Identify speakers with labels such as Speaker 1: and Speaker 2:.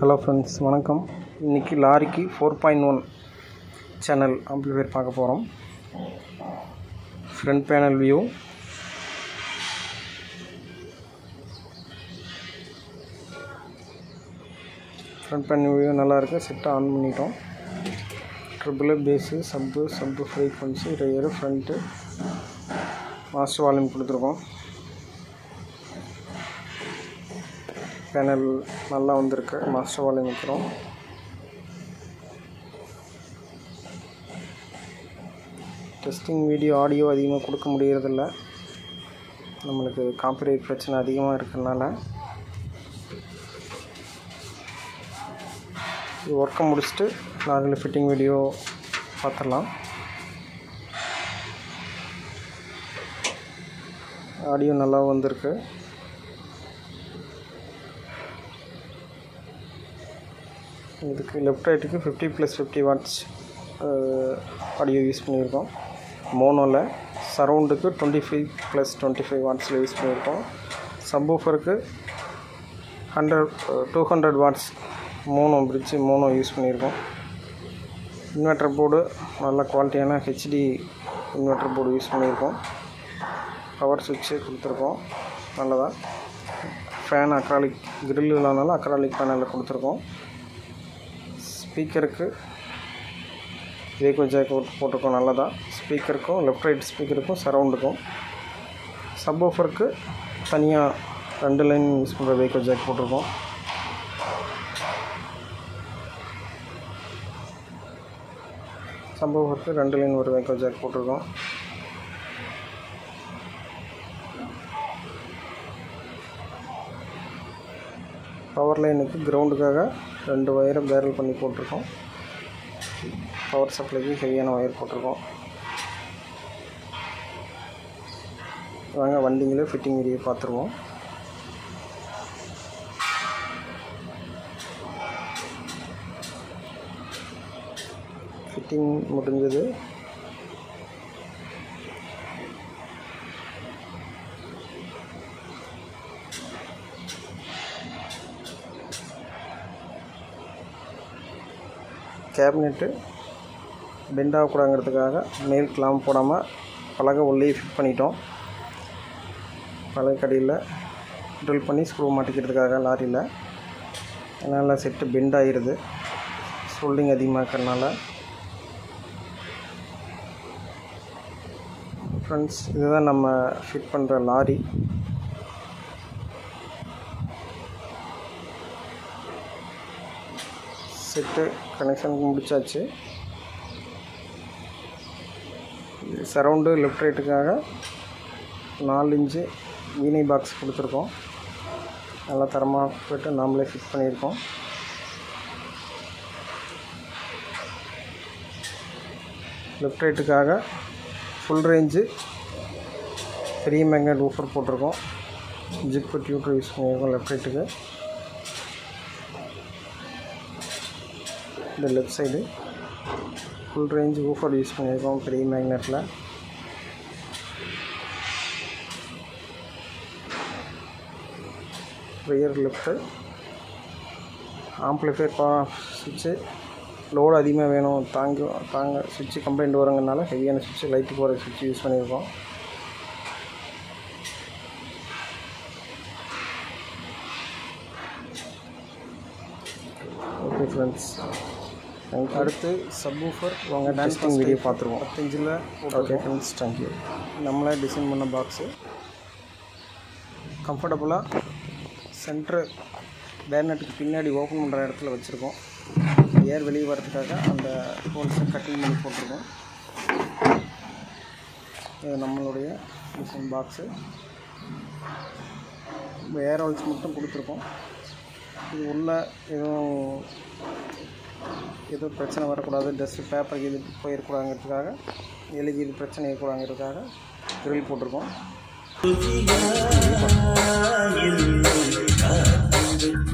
Speaker 1: hello friends வணக்கம் இன்றைக்கி லாரிக்கு four point one channel amplifier பார்க்க போகிறோம் front panel view front panel view நல்லா இருக்கு செட்டை ஆன் பண்ணிட்டோம் triple bass sub sub frequency rear front master volume கொடுத்துருக்கோம் பேனல் நல்லா வந்திருக்கு மாஸ்டர் வால்யூம் வைக்கிறோம் டெஸ்டிங் வீடியோ ஆடியோ அதிகமாக கொடுக்க முடியறதில்ல நம்மளுக்கு காப்பிரைட் பிரச்சனை அதிகமாக இருக்கிறதுனால இது ஒர்க்கை முடிச்சுட்டு லாரியில் ஃபிட்டிங் வீடியோ பார்த்துடலாம் ஆடியோ நல்லா வந்திருக்கு இதுக்கு லெஃப்ட் ரைட்டுக்கு fifty plus fifty watts audio use பண்ணியிருக்கோம் மோனோவில் சரவுண்டுக்கு twenty five plus twenty five வாட்ஸில் யூஸ் பண்ணியிருக்கோம் சப்வூஃபருக்கு hundred to hundred watts mono bridge mono use பண்ணியிருக்கோம் இன்வெர்ட்டர் போர்டு நல்ல குவாலிட்டியான ஹெச்டி இன்வெர்ட்டர் போர்டு யூஸ் பண்ணியிருக்கோம் பவர் சுவிட்சு கொடுத்துருக்கோம் நல்லதாக ஃபேன் அக்ராலிக் கிரில் இல்லாதனால அக்ராலிக் பேனலில் கொடுத்துருக்கோம் ஸ்பீக்கருக்கு வேகோ ஜாக் போட்டிருக்கோம் நல்லதா ஸ்பீக்கருக்கும் லெஃப்ட் ரைட் ஸ்பீக்கருக்கும் சரவுண்டுக்கும் சப்வூஃபருக்கு தனியாக ரெண்டு லைன் யூஸ் பண்ணுற வேகோ ஜாக் போட்டிருக்கோம் சப்வூஃபருக்கு ரெண்டு லைன் ஒரு வேகோ ஜாக் போட்டிருக்கோம் பவர் லைனுக்கு கிரவுண்டுக்காக ரெண்டு ஒயரை பேரல் பண்ணி போட்டிருக்கோம் பவர் சப்ளைக்கு ஹெவியான ஒயர் போட்டிருக்கோம் வாங்க வண்டிங்களே ஃபிட்டிங் வீடியோ பார்த்துருவோம் ஃபிட்டிங் முடிஞ்சது கேபினெட்டு பெண்ட் ஆகக்கூடாங்கிறதுக்காக மேல் கிளாம் போடாமல் பலகை உள்ளே ஃபிட் பண்ணிட்டோம் பலகை கடியில் ட்ரில் பண்ணி ஸ்க்ரூ மாட்டிக்கிறதுக்காக லாரியில் அதனால் செட்டு பெண்ட் ஆகிடுது ஃபோல்டிங் அதிகமாக இருக்கிறனால ஃப்ரெண்ட்ஸ் இதுதான் நம்ம ஃபிட் பண்ணுற லாரி செட்டு கனெக்ஷன் முடிச்சாச்சு சரவுண்டு லெஃப்ட் ரைட்டுக்காக நாலு இன்ச்சு வீணை பாக்ஸ் கொடுத்துருக்கோம் நல்லா தரமாக போய்ட்டு நாமளே ஃபிட் பண்ணியிருக்கோம் லெஃப்ட் ரைட்டுக்காக ஃபுல் ரேஞ்சு பெரிய மேக்னெட் ஊஃபர் போட்டிருக்கோம் ஜிப்பு டியூட்டர் யூஸ் பண்ணியிருக்கோம் லெஃப்ட் ரைட்டுக்கு இந்த left side full range woofer use பண்ணியிருக்கோம் பெரிய மேக்னெட்டில் ரியர் லெஃப்ட்டு ஆம்ப்ளிஃபையர் பா சுவிட்சு லோடு அதிகமாக வேணும் தாங்க தாங்க சுவிட்சு கம்ப்ளைண்ட் வருங்கனால ஹெவியான சுவிட்சு லைட்டு போகிற சுவிட்ச் யூஸ் பண்ணியிருக்கோம் ஓகே ஃப்ரெண்ட்ஸ் அடுத்து சப்வூஃபர் உங்கள் டெஸ்டிங் வீடியோ பார்த்துருவோம் பத்தஞ்சில் ஓகே ஃப்ரெண்ட்ஸ் தேங்க்யூ நம்மளே டிசைன் பண்ண பாக்ஸு கம்ஃபர்டபுளாக சென்ட்ரு பேனட்டுக்கு பின்னாடி ஓப்பன் பண்ணுற இடத்துல வச்சுருக்கோம் ஏர் வெளியே வரதுக்காக அந்த ஹோல்ஸை கட்டிங் பண்ணி போட்டிருக்கோம் இது நம்மளுடைய டிசைன் பாக்ஸு ஏர் ஹோல்ஸ் மட்டும் கொடுத்துருக்கோம் இது உள்ள எதுவும் எதுவும் பிரச்சனை வரக்கூடாது டஸ்ட்டு பேப்பர் இது போயிடக்கூடாதுங்கிறதுக்காக எலிக்கு இது பிரச்சனை இருக்கக்கூடாதுங்கிறதுக்காக கிரில் போட்டிருக்கோம்